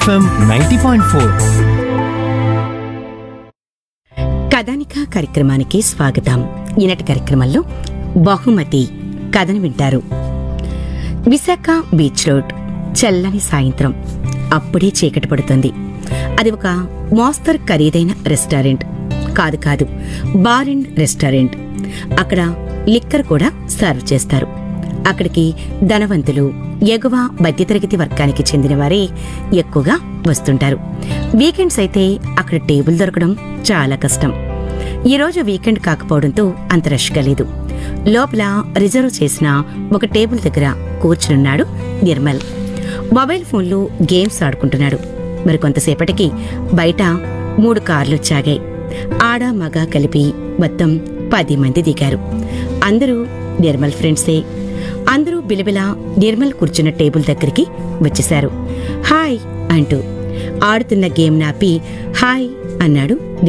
FM ninety point four కథానిక కార్యక్రమానికి స్వాగతం ఈనాటి కార్యక్రమంలో బహుమతి కథను వింటారు విశాఖ బీచ్ రోడ్ చల్లని సాయంత్రం అప్పుడే చీకటి పడుతుంది అది ఒక మోస్తరు ఖరీదైన రెస్టారెంట్ కాదు కాదు బార్ అండ్ రెస్టారెంట్ అక్కడ లిక్కర్ కూడా సర్వ్ చేస్తారు అక్కడికి ధనవంతులు ఎగువ మధ్యతరగతి వర్గానికి చెందిన వారే ఎక్కువగా వస్తుంటారు వీకెండ్స్ అయితే అక్కడ టేబుల్ దొరకడం చాలా కష్టం ఈ రోజు వీకెండ్ కాకపోవడంతో అంత రష్గా లేదు లోపల రిజర్వ్ చేసిన ఒక టేబుల్ దగ్గర కూర్చునున్నాడు నిర్మల్ మొబైల్ ఫోన్లో గేమ్స్ ఆడుకుంటున్నాడు మరి కొంతసేపటికి బయట మూడు కార్లు చాగాయి ఆడ మగ కలిపి మొత్తం పది మంది దిగారు అందరూ నిర్మల్ ఫ్రెండ్సే అందరూ బిలబిల నిర్మల్ కూర్చున్న టేబుల్ దగ్గరికి వచ్చేశారు హాయ్ అంటూ ఆడుతున్న గేమ్ నాపి హాయ్ అన్నాడు